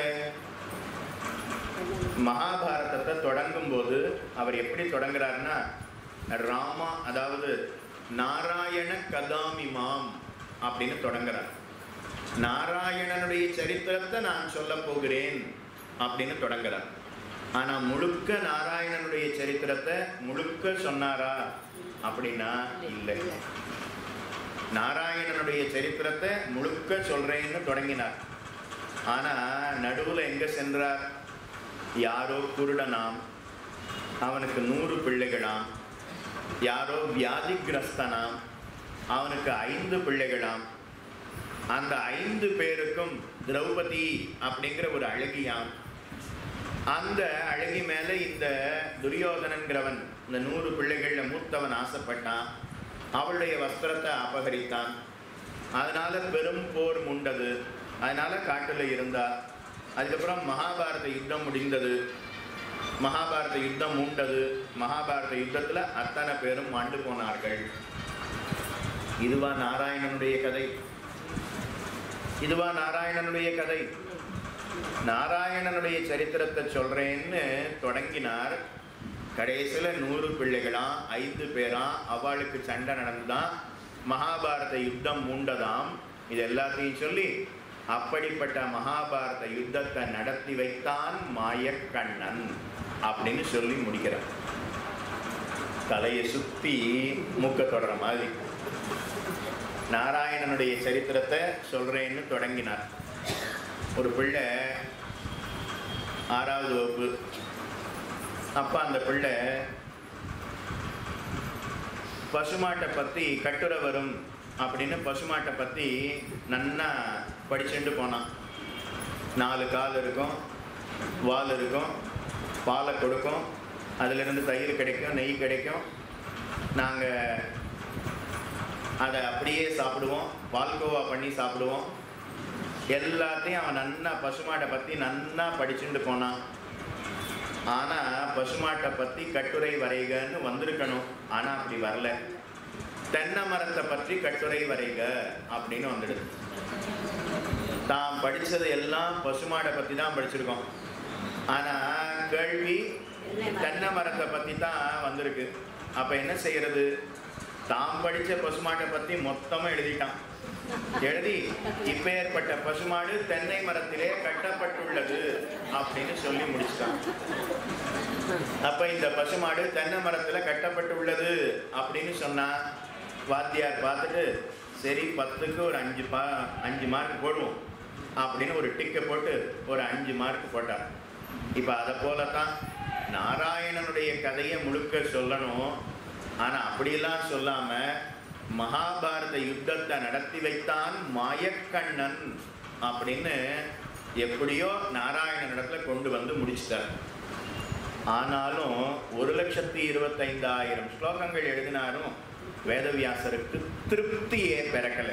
மகாபாரதத்தை தொடங்கும் போது அவர் எப்படி தொடங்குறாருன்னா ராமா அதாவது நாராயண கதாமிமாம் அப்படின்னு தொடங்குறார் நாராயணனுடைய சரித்திரத்தை நான் சொல்ல போகிறேன் அப்படின்னு தொடங்குறார் ஆனா முழுக்க நாராயணனுடைய சரித்திரத்தை முழுக்க சொன்னாரா அப்படின்னா இல்லை நாராயணனுடைய சரித்திரத்தை முழுக்க சொல்றேன்னு தொடங்கினார் ஆனா நடுவுல எங்க சென்றார் யாரோ குருடனாம் அவனுக்கு நூறு பிள்ளைகளாம் யாரோ வியாதிகிரஸ்தனாம் அவனுக்கு ஐந்து பிள்ளைகளாம் அந்த ஐந்து பேருக்கும் திரௌபதி அப்படிங்கிற ஒரு அழகியாம் அந்த அழகி மேல இந்த துரியோதனன்கிறவன் இந்த நூறு பிள்ளைகள்ல மூத்தவன் ஆசைப்பட்டான் அவளுடைய வஸ்திரத்தை அபகரித்தான் அதனால பெரும் போர் முண்டது அதனால காட்டுல இருந்தா அதுக்கப்புறம் மகாபாரத யுத்தம் முடிந்தது மகாபாரத யுத்தம் மூண்டது மகாபாரத யுத்தத்துல அத்தனை பேரும் மாண்டு போனார்கள் இதுவா நாராயணனுடைய கதை இதுவா நாராயணனுடைய கதை நாராயணனுடைய சரித்திரத்தை சொல்றேன்னு தொடங்கினார் கடைசியில நூறு பிள்ளைகளாம் ஐந்து பேராம் அவளுக்கு சண்டை நடந்துதான் மகாபாரத யுத்தம் மூண்டதாம் இது எல்லாத்தையும் சொல்லி அப்படிப்பட்ட மகாபாரத யுத்தத்தை நடத்தி வைத்தான் மாயக்கண்ணன் அப்படின்னு சொல்லி முடிக்கிறார் தலையை சுத்தி மூக்க தொடர மாதிரி நாராயணனுடைய சரித்திரத்தை சொல்றேன்னு தொடங்கினார் ஒரு பிள்ளை ஆறாவது வகுப்பு அப்போ அந்த பிள்ளை பசுமாட்டை பற்றி கட்டுரை வரும் அப்படின்னு பசுமாட்டை பற்றி நன்னா படிச்சுட்டு போனான் நாலு கால் இருக்கும் வால் இருக்கும் பாலை கொடுக்கும் அதிலிருந்து தயிர் கிடைக்கும் நெய் கிடைக்கும் நாங்கள் அதை அப்படியே சாப்பிடுவோம் பால்கோவா பண்ணி சாப்பிடுவோம் எல்லாத்தையும் அவன் நன்னா பசுமாட்டை பற்றி நன்னா படிச்சுட்டு போனான் ஆனால் பசுமாட்டை பற்றி கட்டுரை வரைகன்னு வந்திருக்கணும் ஆனால் அப்படி வரல தென்னை மரத்தை பற்றி கட்டுரை வரைக அப்படின்னு வந்துடுது தாம் படித்தது எல்லாம் பசுமாடை பற்றி தான் படிச்சிருக்கோம் ஆனால் கேள்வி தென்னை மரத்தை பற்றி தான் வந்திருக்கு அப்போ என்ன செய்யறது தாம் படித்த பசுமாட்டை பற்றி மொத்தமாக எழுதிட்டான் எழுதி இப்பேற்பட்ட பசுமாடு தென்னை மரத்திலே கட்டப்பட்டுள்ளது அப்படின்னு சொல்லி முடிச்சிட்டான் அப்ப இந்த பசுமாடு தென்னை மரத்துல கட்டப்பட்டுள்ளது அப்படின்னு சொன்னா வாத்தியார் பார்த்துட்டு சரி பத்துக்கு ஒரு அஞ்சு பா அஞ்சு மார்க் போடுவோம் அப்படின்னு ஒரு டிக்கை போட்டு ஒரு அஞ்சு மார்க் போட்டார் இப்போ அதை போல தான் நாராயணனுடைய கதையை முழுக்க சொல்லணும் ஆனால் அப்படியெல்லாம் சொல்லாமல் மகாபாரத யுத்தத்தை நடத்தி வைத்தான் மாயக்கண்ணன் அப்படின்னு எப்படியோ நாராயணனிடத்துல கொண்டு வந்து முடிச்சிட்டார் ஆனாலும் ஒரு லட்சத்தி இருபத்தைந்தாயிரம் ஸ்லோகங்கள் எழுதினாரும் வேதவியாசருக்கு திருப்தியே பிறக்கலை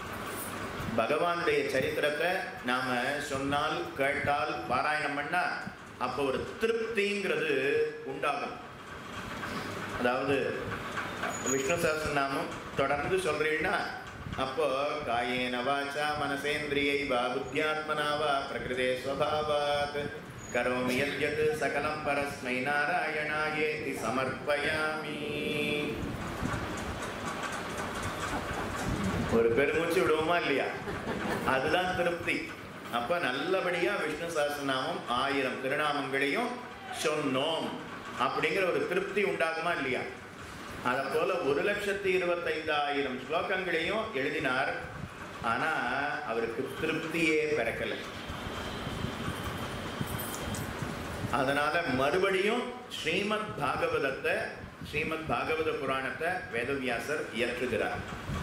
பகவானுடைய சரித்திரத்தை நாம சொன்னால் கேட்டால் பாராயணம் பண்ணா அப்போ ஒரு திருப்திங்கிறது உண்டாகும் அதாவது விஷ்ணு சஹஸ்ரநாமம் தொடர்ந்து சொல்றீங்கன்னா அப்போ காயேன வாச்சா மனசேந்திரியை வா புத்தியாத்மனா வா பிரகிருதே ஸ்வபாவாத் கரோமி யத்யத் சகலம் பரஸ்மை நாராயணாயேதி சமர்ப்பயாமி ஒரு பெருமூச்சு விடுவோமா இல்லையா அதுதான் திருப்தி அப்ப நல்லபடியா விஷ்ணு சஹஸ்ரநாமம் ஆயிரம் திருநாமங்களையும் சொன்னோம் அப்படிங்கிற ஒரு திருப்தி உண்டாகுமா இல்லையா அதை போல ஒரு லட்சத்தி இருபத்தைந்தாயிரம் ஸ்லோகங்களையும் எழுதினார் ஆனா அவருக்கு திருப்தியே பிறக்கல அதனால மறுபடியும் ஸ்ரீமத் பாகவதத்தை ஸ்ரீமத் பாகவத புராணத்தை வேதவியாசர் இயற்றுகிறார்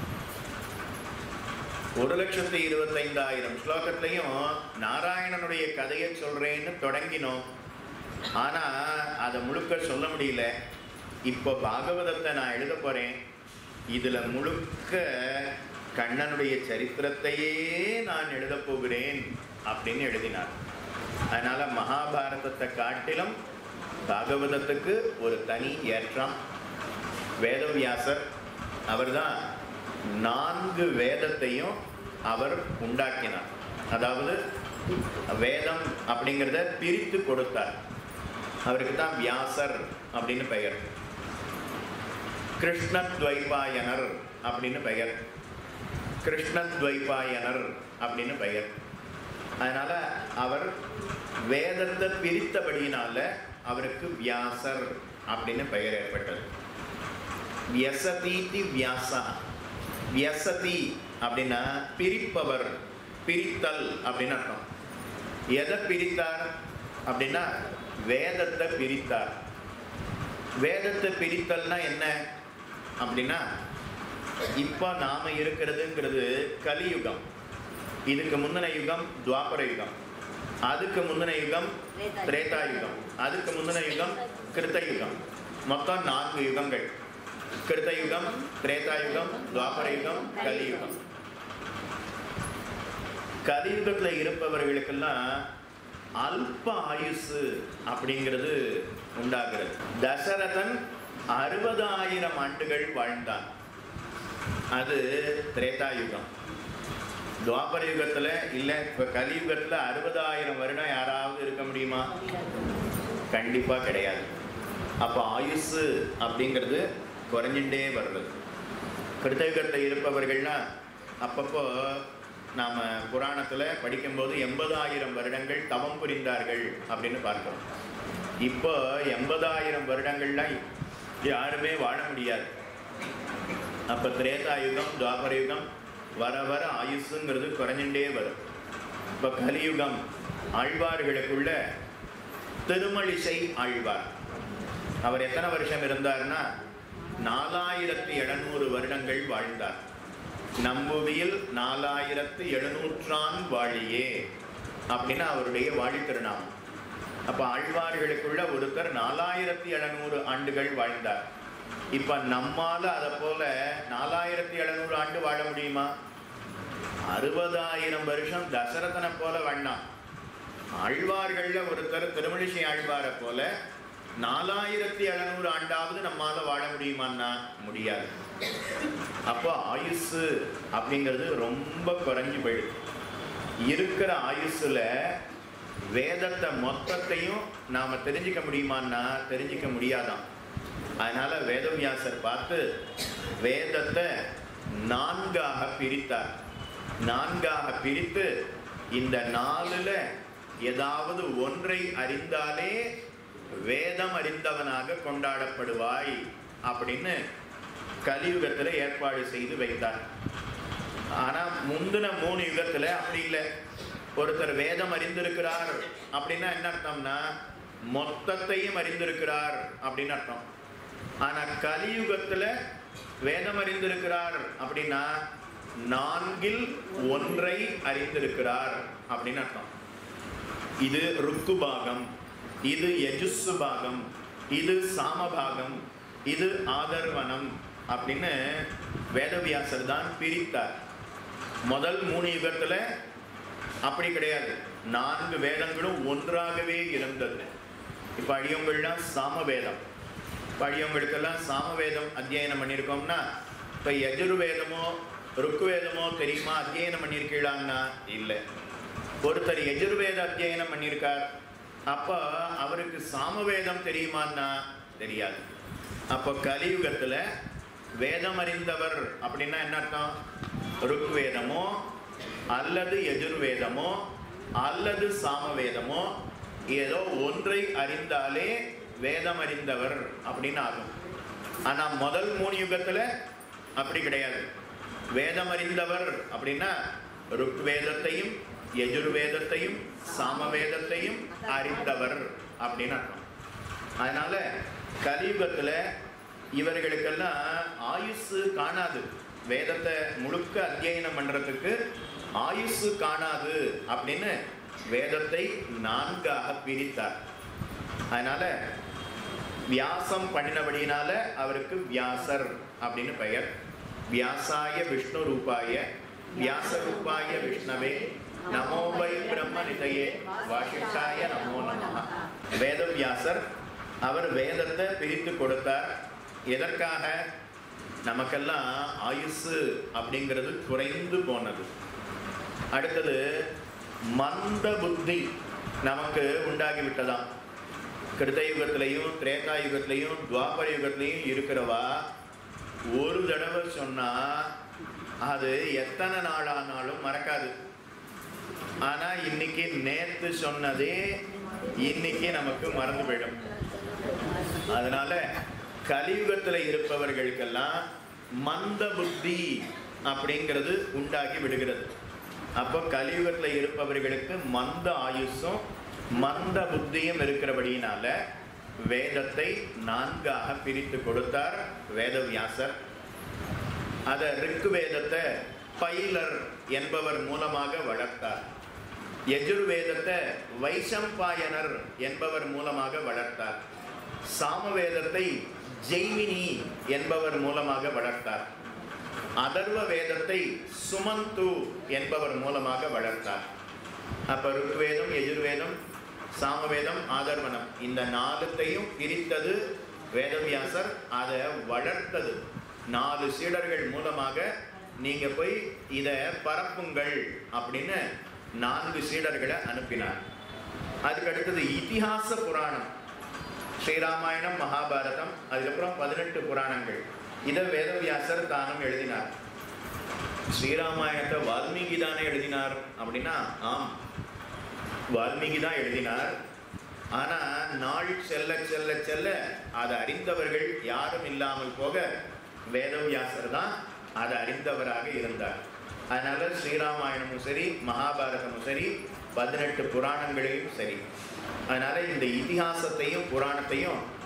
ஒரு லட்சத்தி இருபத்தைந்தாயிரம் ஸ்லோகத்திலையும் நாராயணனுடைய கதையை சொல்றேன்னு தொடங்கினோம் ஆனா அதை முழுக்க சொல்ல முடியல இப்போ பாகவதத்தை நான் எழுத போறேன் இதுல முழுக்க கண்ணனுடைய சரித்திரத்தையே நான் எழுத போகிறேன் அப்படின்னு எழுதினார் அதனால மகாபாரதத்தை காட்டிலும் பாகவதத்துக்கு ஒரு தனி ஏற்றம் வேதவியாசர் அவர்தான் நான்கு வேதத்தையும் அவர் உண்டாக்கினார் அதாவது வேதம் அப்படிங்கிறத பிரித்து கொடுத்தார் அவருக்கு தான் வியாசர் அப்படின்னு பெயர் கிருஷ்ணத்வைபாயனர் அப்படின்னு பெயர் கிருஷ்ணத்வைபாயனர் அப்படின்னு பெயர் அதனால அவர் வேதத்தை பிரித்தபடியினால அவருக்கு வியாசர் அப்படின்னு பெயர் ஏற்பட்டது வியசதீதி வியாசா வியசதி அப்படின்னா பிரிப்பவர் பிரித்தல் அப்படின்னு அர்த்தம் எதை பிரித்தார் அப்படின்னா வேதத்தை பிரித்தார் வேதத்தை பிரித்தல்னா என்ன அப்படின்னா இப்போ நாம இருக்கிறதுங்கிறது கலியுகம் இதுக்கு முந்தின யுகம் துவாபர யுகம் அதுக்கு முந்தின யுகம் திரேதா யுகம் அதுக்கு முந்தின யுகம் கிருத்த யுகம் மொத்தம் நான்கு யுகங்கள் கிருத்த யுகம் திரேதா யுகம் துவாபர யுகம் கலியுகம் கலியுகத்துல இருப்பவர்களுக்கெல்லாம் அல்ப ஆயுசு அப்படிங்கிறது உண்டாகிறது தசரதன் அறுபதாயிரம் ஆண்டுகள் வாழ்ந்தான் அது திரேதா யுகம் துவாபர யுகத்துல இல்ல இப்ப கலியுகத்துல அறுபதாயிரம் வருடம் யாராவது இருக்க முடியுமா கண்டிப்பா கிடையாது அப்போ ஆயுசு அப்படிங்கிறது குறைஞ்சுட்டே வருது கிருத்தயுகத்தில் இருப்பவர்கள்னா அப்பப்போ நாம் புராணத்தில் படிக்கும்போது எண்பதாயிரம் வருடங்கள் தவம் புரிந்தார்கள் அப்படின்னு பார்க்கிறோம் இப்போ எண்பதாயிரம் வருடங்கள்லாம் யாருமே வாழ முடியாது அப்போ திரேதாயுகம் துவாபர யுகம் வர வர ஆயுசுங்கிறது குறைஞ்சுட்டே வரும் இப்போ கலியுகம் ஆழ்வார்களுக்குள்ள திருமழிசை ஆழ்வார் அவர் எத்தனை வருஷம் இருந்தார்னா நாலாயிரத்தி எழுநூறு வருடங்கள் வாழ்ந்தார் நம்புவியில் நாலாயிரத்து எழுநூற்றான் வாழியே அப்படின்னு அவருடைய வாழி திருநாமம் அப்ப ஆழ்வார்களுக்குள்ள ஒருத்தர் நாலாயிரத்தி எழுநூறு ஆண்டுகள் வாழ்ந்தார் இப்ப நம்மால அதை போல நாலாயிரத்தி எழுநூறு ஆண்டு வாழ முடியுமா அறுபதாயிரம் வருஷம் தசரதனை போல வாழ்ந்தான் ஆழ்வார்கள்ல ஒருத்தர் திருமணிசை ஆழ்வாரை போல நாலாயிரத்தி எழுநூறு ஆண்டாவது நம்மால வாழ முடியுமான்னா முடியாது அப்போ ஆயுசு அப்படிங்கிறது ரொம்ப குறைஞ்சு போயிடுது இருக்கிற ஆயுசுல வேதத்தை மொத்தத்தையும் நாம தெரிஞ்சுக்க முடியுமான்னா தெரிஞ்சுக்க முடியாதான் அதனால வேதவியாசர் பார்த்து வேதத்தை நான்காக பிரித்தார் நான்காக பிரித்து இந்த நாலுல ஏதாவது ஒன்றை அறிந்தாலே வேதம் அறிந்தவனாக கொண்டாடப்படுவாய் அப்படின்னு கலியுகத்துல ஏற்பாடு செய்து வைத்தார் ஆனா முந்தின மூணு யுகத்துல அப்படி இல்லை ஒருத்தர் வேதம் அறிந்திருக்கிறார் அப்படின்னா என்ன அர்த்தம்னா மொத்தத்தையும் அறிந்திருக்கிறார் அப்படின்னு அர்த்தம் ஆனா கலியுகத்துல வேதம் அறிந்திருக்கிறார் அப்படின்னா நான்கில் ஒன்றை அறிந்திருக்கிறார் அப்படின்னு அர்த்தம் இது ருக்கு பாகம் இது யஜுசு பாகம் இது சாமபாகம் இது ஆதர்வனம் அப்படின்னு வேதவியாசர் தான் பிரித்தார் முதல் மூணு யுகத்துல அப்படி கிடையாது நான்கு வேதங்களும் ஒன்றாகவே இருந்தது இப்ப அடியவங்கள்லாம் சாமவேதம் இப்ப அடியவங்களுக்கெல்லாம் சாமவேதம் அத்தியனம் பண்ணியிருக்கோம்னா இப்ப யஜுர்வேதமோ ருக்குவேதமோ தெரியுமா அத்தியனம் பண்ணியிருக்கீங்களான்னா இல்லை ஒருத்தர் எஜுர்வேத அத்தியனம் பண்ணியிருக்கார் அப்ப அவருக்கு சாமவேதம் தெரியுமான்னா தெரியாது அப்போ கலியுகத்துல வேதம் அறிந்தவர் அப்படின்னா என்ன அர்த்தம் ருக்வேதமோ அல்லது எஜுர்வேதமோ அல்லது சாமவேதமோ ஏதோ ஒன்றை அறிந்தாலே வேதம் அறிந்தவர் அப்படின்னு ஆகும் ஆனா முதல் மூணு யுகத்துல அப்படி கிடையாது வேதம் அறிந்தவர் அப்படின்னா ருக்வேதத்தையும் யஜுர்வேதத்தையும் சாமவேதத்தையும் அறிந்தவர் அப்படின்னு அர்த்தம் அதனால கலியுகத்துல இவர்களுக்கெல்லாம் ஆயுசு காணாது வேதத்தை முழுக்க அத்தியனம் பண்றதுக்கு ஆயுசு காணாது அப்படின்னு வேதத்தை நான்காக பிரித்தார் அதனால வியாசம் பண்ணினபடியினால அவருக்கு வியாசர் அப்படின்னு பெயர் வியாசாய விஷ்ணு ரூபாய வியாச ரூபாய விஷ்ணவே நமோ வை பிரம்ம நிதையே வாசிஷ்டாய நமோ நம வேதவியாசர் அவர் வேதத்தை பிரித்து கொடுத்தார் எதற்காக நமக்கெல்லாம் ஆயுசு அப்படிங்கிறது குறைந்து போனது அடுத்தது மந்த புத்தி நமக்கு உண்டாகி விட்டதாம் கிருத யுகத்திலையும் திரேதா யுகத்திலையும் துவாபர யுகத்திலையும் இருக்கிறவா ஒரு தடவை சொன்னா அது எத்தனை நாளானாலும் மறக்காது ஆனா இன்னைக்கு நேத்து சொன்னதே இன்னைக்கு நமக்கு மறந்து போயிடும் அதனால கலியுகத்துல இருப்பவர்களுக்கெல்லாம் மந்த புத்தி அப்படிங்கிறது உண்டாகி விடுகிறது அப்போ கலியுகத்துல இருப்பவர்களுக்கு மந்த ஆயுசும் மந்த புத்தியும் இருக்கிறபடியினால வேதத்தை நான்காக பிரித்து கொடுத்தார் வேதவியாசர் அத ரிக்கு வேதத்தை பைலர் என்பவர் மூலமாக வளர்த்தார் யஜுர்வேதத்தை வைசம்பாயனர் என்பவர் மூலமாக வளர்த்தார் சாமவேதத்தை ஜெய்மினி என்பவர் மூலமாக வளர்த்தார் அதர்வ வேதத்தை சுமந்து என்பவர் மூலமாக வளர்த்தார் அப்ப ருக்வேதம் எஜுர்வேதம் சாமவேதம் ஆதர்வனம் இந்த நாலுத்தையும் பிரித்தது வேதவியாசர் அதை வளர்த்தது நாலு சீடர்கள் மூலமாக நீங்க போய் இத பரப்புங்கள் அப்படின்னு நான்கு சீடர்களை அனுப்பினார் அதுக்கு அடுத்தது இதிகாச புராணம் ஸ்ரீராமாயணம் மகாபாரதம் அதுக்கப்புறம் பதினெட்டு புராணங்கள் இதை வேதவியாசர் தானும் எழுதினார் ஸ்ரீராமாயணத்தை வால்மீகி தானே எழுதினார் அப்படின்னா ஆம் வால்மீகி தான் எழுதினார் ஆனா நாள் செல்ல செல்ல செல்ல அதை அறிந்தவர்கள் யாரும் இல்லாமல் போக வேதவியாசர் தான் அதை அறிந்தவராக இருந்தார் அதனால ஸ்ரீராமாயணமும் சரி மகாபாரதமும் சரி பதினெட்டு புராணங்களையும் சரி அதனால இந்த இதிகாசத்தையும் புராணத்தையும்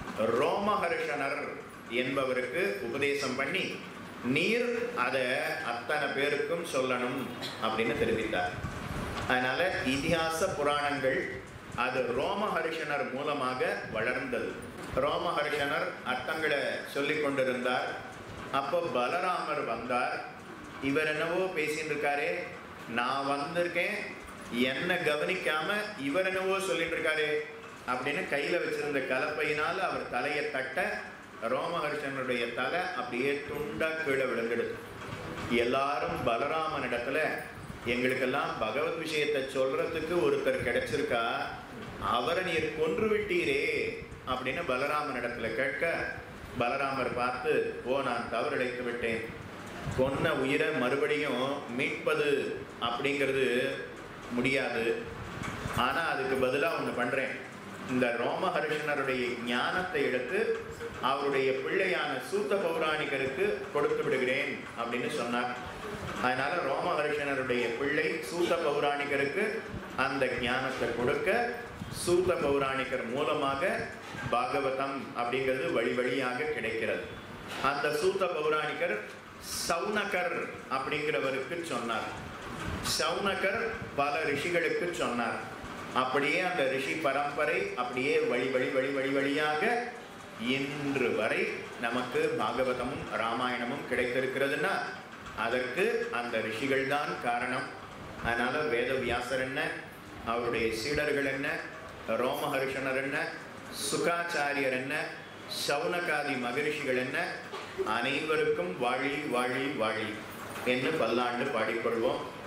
ரோமஹர்ஷனர் என்பவருக்கு உபதேசம் பண்ணி நீர் அதை அத்தனை பேருக்கும் சொல்லணும் அப்படின்னு தெரிவித்தார் அதனால இதிகாச புராணங்கள் அது ரோமஹர்ஷனர் மூலமாக வளர்ந்தது ரோமஹர்ஷனர் அர்த்தங்களை சொல்லிக் கொண்டிருந்தார் அப்போ பலராமர் வந்தார் இவர் என்னவோ பேசிட்டு இருக்காரே நான் வந்திருக்கேன் என்ன கவனிக்காம இவர் என்னவோ சொல்லிட்டு இருக்காரே அப்படின்னு கையில வச்சிருந்த கலப்பையினால அவர் தலையை தட்ட ரோமஹர்ஷனுடைய தலை அப்படியே துண்டா கீழே விழுந்துடுது எல்லாரும் பலராமனிடத்துல எங்களுக்கெல்லாம் பகவத் விஷயத்தை சொல்றதுக்கு ஒருத்தர் கிடைச்சிருக்கா அவரை நீர் கொன்று விட்டீரே அப்படின்னு பலராமனிடத்துல கேட்க பலராமர் பார்த்து ஓ நான் தவறிழைத்து விட்டேன் கொன்ன உயிரை மறுபடியும் மீட்பது அப்படிங்கிறது முடியாது ஆனா அதுக்கு பதிலா ஒன்று பண்றேன் இந்த ரோமஹர்ஷனருடைய ஞானத்தை எடுத்து அவருடைய பிள்ளையான சூத்த பௌராணிகருக்கு கொடுத்து விடுகிறேன் அப்படின்னு சொன்னார் அதனால ரோமஹர்ஷனருடைய பிள்ளை சூத்த பௌராணிகருக்கு அந்த ஞானத்தை கொடுக்க சூத்த பௌராணிகர் மூலமாக பாகவதம் அப்படிங்கிறது வழி வழியாக கிடைக்கிறது அந்த சூத்த பௌராணிகர் சவுனகர் அப்படிங்கிறவருக்கு சொன்னார் சவுனகர் பல ரிஷிகளுக்கு சொன்னார் அப்படியே அந்த ரிஷி பரம்பரை அப்படியே வழி வழி வழி வழி வழியாக இன்று வரை நமக்கு பாகவதமும் ராமாயணமும் கிடைத்திருக்கிறதுன்னா அதற்கு அந்த ரிஷிகள் தான் காரணம் அதனால வேத வியாசர் என்ன அவருடைய சீடர்கள் என்ன ரோமஹர்ஷனர் என்ன சுகாச்சாரியர் என்ன சவுனகாதி மகரிஷிகள் என்ன அனைவருக்கும் வாழி வாழி வாழி என்று பல்லாண்டு பாடிக்கொள்வோம்